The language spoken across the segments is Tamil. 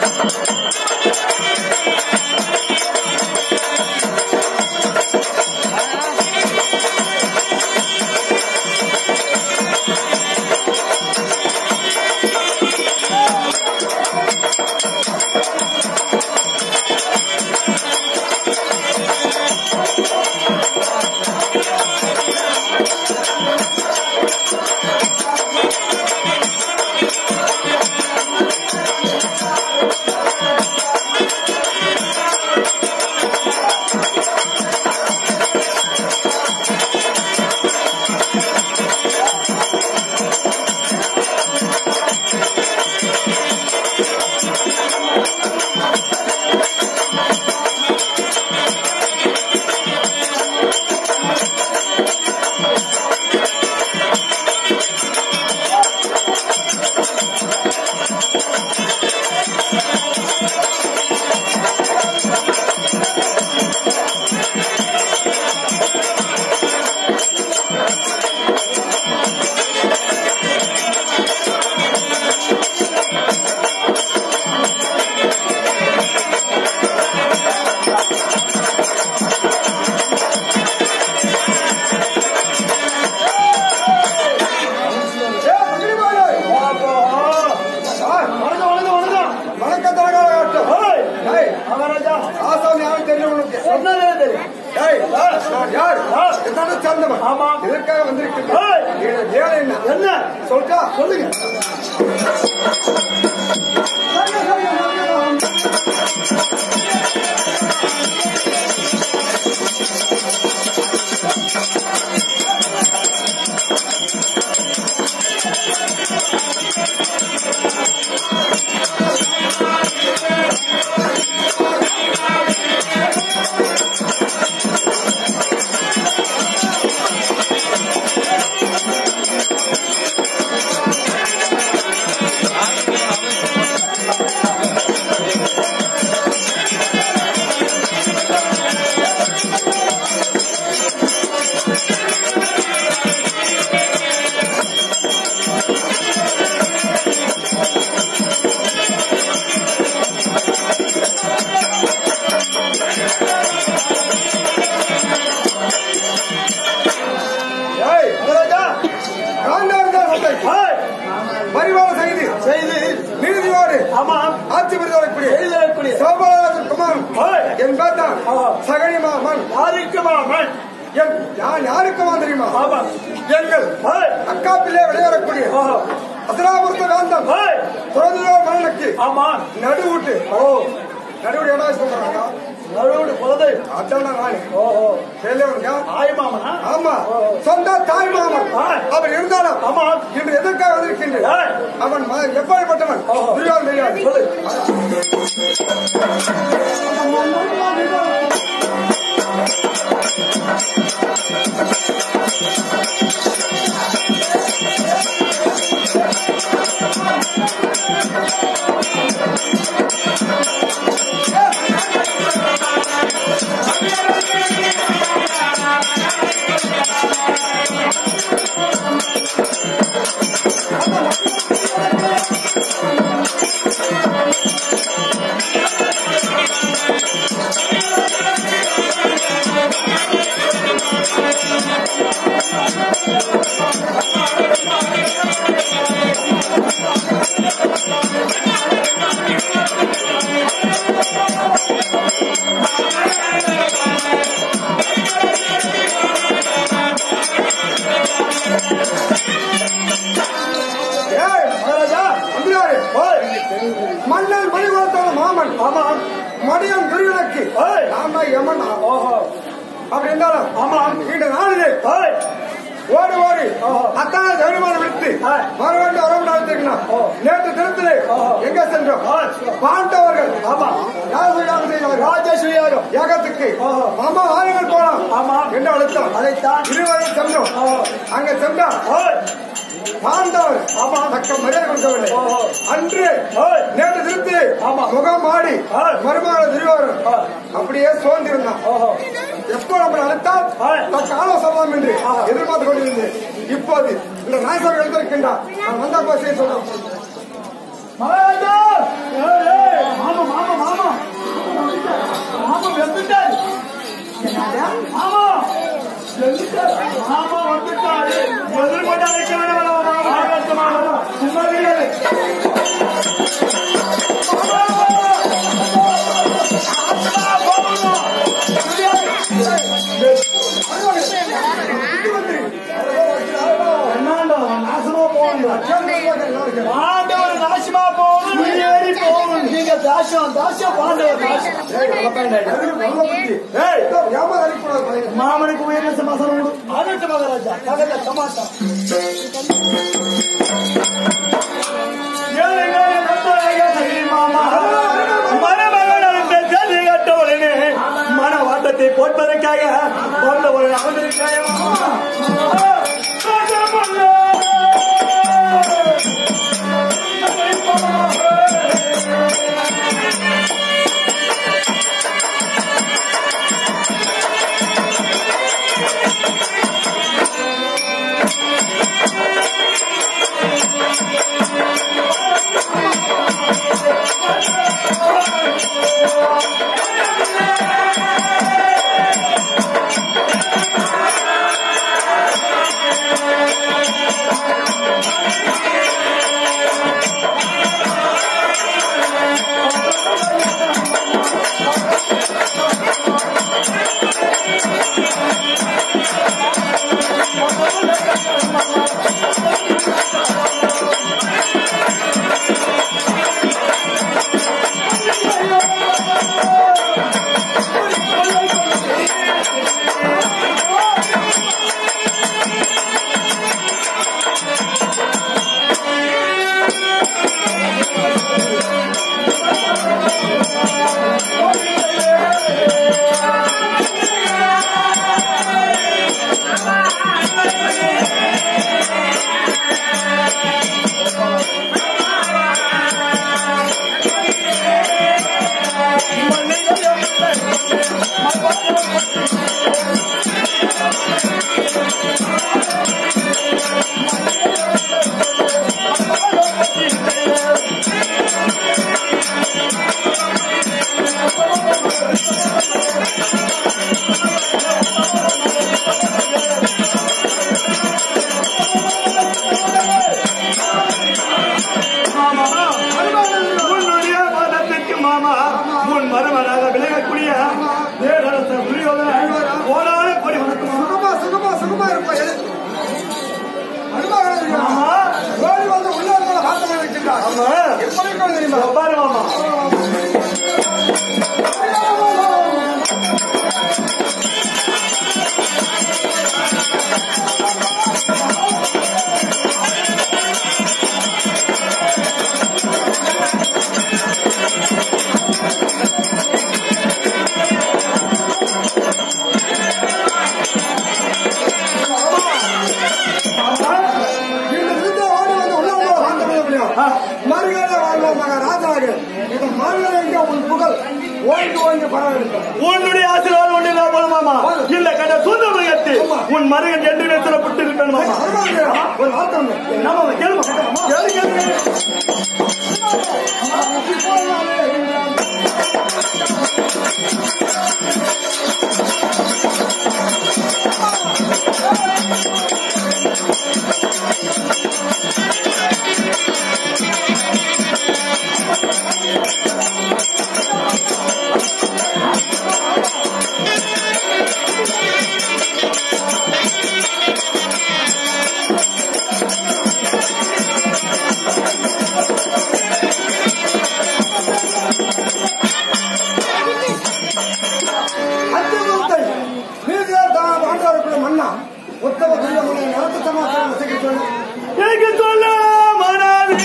எதற்காக வந்திருக்கின்ற வேலை என்ன என்ன சொல்லிட்டா சொல்லுங்க ஏய் மகாராஜா காண்டாவிதான் சட்டை ஹாய் பரிவார செய்தி செய்து நீதியோடு ஆமா ஆட்சி புரிந்து வரக்கூடிய எழுதக்கூடிய சோபராஜன் குமாரன் ஹாய் என் பேத்தான் ஆஹா. சகனி மாமன் யாருக்கு மாமன் என் நான் யாருக்குமா தெரியுமா ஆமா எங்கள் ஹாய் அக்கா பிள்ளை விளையாடக்கூடிய ஆஹா அசராபுரத்த வேந்தம் ஹாய் துறந்துரோ மன்னனுக்கு ஆமா நடு விட்டு ஓ நடுவுடைய என்ன சொல்றாங்க நடுவோடு குழந்தை அதான் நானு ஓஹோ தெரியவனுங்க ஆய் மாமனா ஆமா சொந்த தாய் மாமன் ஆ. அவர் இருந்தாலும் ஆமா இன்று எதற்காக வந்திருக்கின்ற ஏய். அவன் ம- எப்படிப்பட்டவன் ஓஹோ. துரியோதனன் தெரியாது சொல்லு ஏய் மகாராஜா வந்துறாரு ஹாய் மன்னன் மணிகுலத்தோட மாமன் ஆமா மடியன் துரியனுக்கு ஏய். நான் தான் யமன் ஓஹோ அப்படி இருந்தாலும் ஆமா இந்த நாளிலே ஹாய் ஓடி ஓடி ஓஹோ. அத்தான தைரியமான விடுத்து ஆ. வர வேண்டும் வர முடியாது ஓ. நேற்று தினத்திலே ஓஹோ. எங்க சென்றோம் ஆ. பாண்டவர்கள் ஆமா யாகம் செய்தார்கள் ராஜேஸ்வரி யாரும் யாகத்துக்கு ஓஹோ. மாமா ஆளுங்கள் போலாம் ஆமா என்று அழைத்தான் அதைத்தான் இருவரும் சென்றோம் ஓஹோ. அங்க சென்றா ஹாய் பாண்டவர் ஆமா. தக்க மரியாதை கொடுக்கவில்லை ஓஹோ. அன்று ஹாய் நேற்று திருத்தி ஆமா. முகம் மாடி ஆ. மருமகள திருவாரூர் ஆ. அப்படியே சோர்ந்திருந்தான் ஓஹோ எப்போ நம்மளை அழைத்தால் ஆ. தக்க ஆலோசனம் என்று ஆஹா. எதிர்பார்த்து கொண்டிருந்தேன் இப்போது இந்த நாயசபை எழுந்திருக்கின்றார் நான் வந்தா பேசிய சொல்றேன் மகாராஜா ஏய், ஏய். செத்துட்டாரு. ஆமா செத்துட்டாரு. ஆமா வந்துட்டாரு எதிர்கொண்டு அழைக்க வேண்டாம் ஆகத்தமாக சும்மா கிடையாது என்னாண்டா நாசமா போகணும் ஆண்டவர் நாசமா போகணும் வெளியேறி போகணும் நீங்க தாசம் தாசம் பாண்டவர் தாசம் ஏய் மாமனுக்கு உயர்ந்த சமாசாரம் உண்டு ஆகட்டு மகாராஜா ககத சமாசம் மன வாட்டத்தை போட்பதற்காக வந்த ஒரு உன்னுடைய மதத்திற்கு மாமா உன் மருமனாக விலகக்கூடிய தேவரச புரியோதன கோடான கொடி வணக்கம் சுகமா சுகமா சுகமா இருப்பா எது அனுபவம் ஆமா ஓடி வந்து உள்ளவர்களை பார்த்து இருக்கின்றார் ஆமா எப்படி தெரியுமா பாரு மாமா இந்த விருதை ஓடி வந்து உள்ளவர்களை பார்த்து முடியும் மறுகளை வாழ்வோமாக ராஜாக இந்த மறுகளை எங்கே உன் புகழ் ஓய்ந்து ஓய்ந்து பரவாயில்லை உன்னுடைய ஆசீர்வாதம் ஒன்று நான் போல மாமா இல்ல கண்ட சுந்த மிருகத்து உன் மருகன் என்று நிறுத்தப்பட்டு இருக்கணும் மாமா ஒரு வார்த்தை ஒண்ணு. என்ன மாமா கேளுமா கேளு கேளு கேளு. அத்தியத்தை நீதியா தான் ஆண்டவருக்குள்ள மன்னா உத்தம துரியமுள்ள நடத்த சமாச்சாரம் செய்ய சொல்லு எனக்கு சொல்ல மனாதி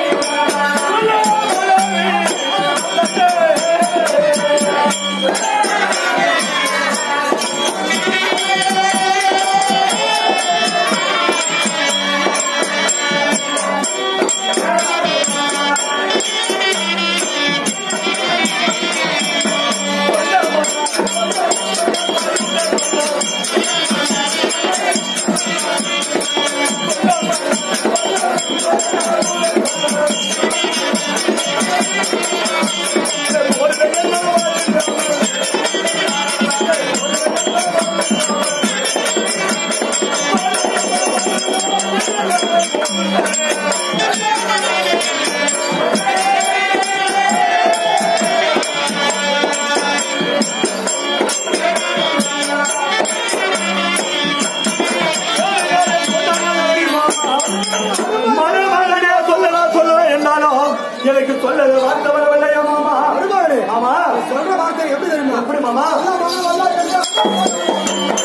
சொல்ல மனாதி மனமகனே சொல்லலாம் சொல்லலாம் என்னாலும் எனக்கு சொல்லது வார்த்தை வரவில்லையா மாமா வருமாறு ஆமா சொல்ற வார்த்தை எப்படி தெரியுமா எப்படி மாமா எல்லாம் வாங்க, எல்லாம் எல்லாம்